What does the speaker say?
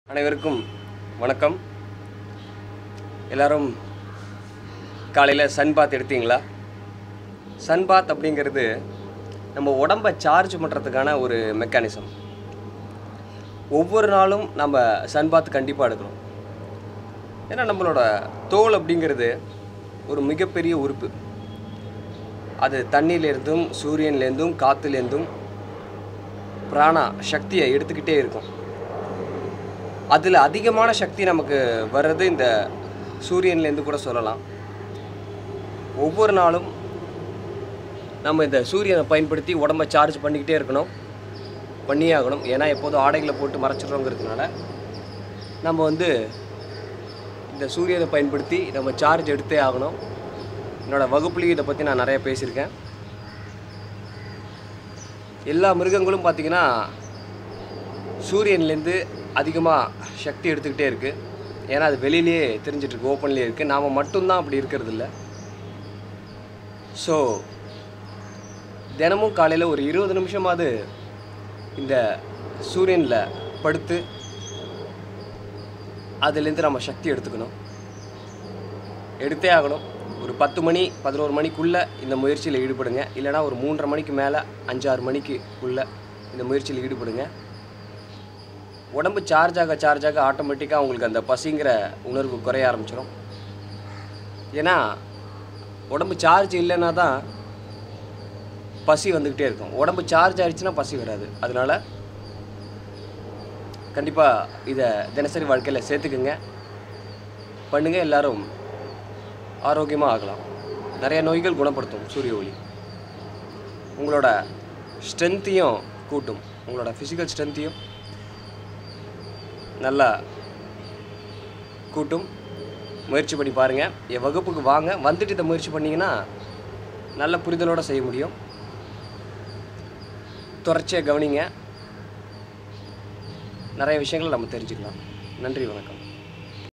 அனைவருக்கும் வணக்கம் எல்லாரும் காலையில் சன் பாத் எடுத்தீங்களா சன் பாத் அப்படிங்கிறது நம்ம உடம்பை சார்ஜ் பண்ணுறதுக்கான ஒரு மெக்கானிசம் ஒவ்வொரு நாளும் நம்ம சன் பாத் கண்டிப்பாக எடுக்கணும் ஏன்னா நம்மளோட தோல் அப்படிங்கிறது ஒரு மிகப்பெரிய உறுப்பு அது தண்ணியிலேருந்தும் சூரியன்லேருந்தும் காற்றுலேருந்தும் பிராணா சக்தியை எடுத்துக்கிட்டே இருக்கும் அதில் அதிகமான சக்தி நமக்கு வர்றது இந்த சூரியன்லேருந்து கூட சொல்லலாம் ஒவ்வொரு நாளும் நம்ம இந்த சூரியனை பயன்படுத்தி உடம்பை சார்ஜ் பண்ணிக்கிட்டே இருக்கணும் பண்ணியே ஆகணும் ஏன்னா எப்போதும் ஆடைகளை போட்டு மறைச்சிடுறோங்கிறதுனால நம்ம வந்து இந்த சூரியனை பயன்படுத்தி நம்ம சார்ஜ் எடுத்தே ஆகணும் என்னோடய வகுப்புலேயும் இதை பற்றி நான் நிறைய பேசியிருக்கேன் எல்லா மிருகங்களும் பார்த்திங்கன்னா சூரியன்லேருந்து அதிகமாக சக்தி எடுத்துக்கிட்டே இருக்குது ஏன்னா அது வெளியிலேயே தெரிஞ்சிட்ருக்கு ஓப்பன்லேயே இருக்குது நாம் மட்டும்தான் அப்படி இருக்கிறது இல்ல ஸோ தினமும் காலையில் ஒரு இருபது நிமிஷமாவது இந்த சூரியனில் படுத்து அதுலேருந்து நம்ம சக்தி எடுத்துக்கணும் எடுத்தே ஆகணும் ஒரு பத்து மணி பதினோரு மணிக்குள்ளே இந்த முயற்சியில் ஈடுபடுங்க இல்லைனா ஒரு மூன்றரை மணிக்கு மேலே அஞ்சாறு மணிக்கு உள்ள இந்த முயற்சியில் ஈடுபடுங்க உடம்பு சார்ஜ் ஆக சார்ஜ் ஆக ஆட்டோமேட்டிக்காக உங்களுக்கு அந்த பசிங்கிற உணர்வு குறைய ஆரம்பிச்சிடும் ஏன்னா உடம்பு சார்ஜ் இல்லைன்னா தான் பசி வந்துக்கிட்டே இருக்கும் உடம்பு சார்ஜ் ஆயிடுச்சுன்னா பசி வராது அதனால கண்டிப்பாக இதை தினசரி வாழ்க்கையில் சேர்த்துக்குங்க பண்ணுங்கள் எல்லாரும் ஆரோக்கியமாக ஆகலாம் நிறைய நோய்கள் குணப்படுத்தும் சூரிய ஒளி உங்களோட ஸ்ட்ரென்த்தையும் கூட்டும் உங்களோட ஃபிசிக்கல் ஸ்ட்ரென்த்தையும் நல்லா கூட்டும் முயற்சி பண்ணி பாருங்கள் என் வகுப்புக்கு வாங்க வந்துட்டு இதை முயற்சி பண்ணிங்கன்னா நல்ல புரிதலோடு செய்ய முடியும் தொடர்ச்சியாக கவனிங்க நிறைய விஷயங்களை நம்ம தெரிஞ்சுக்கலாம் நன்றி வணக்கம்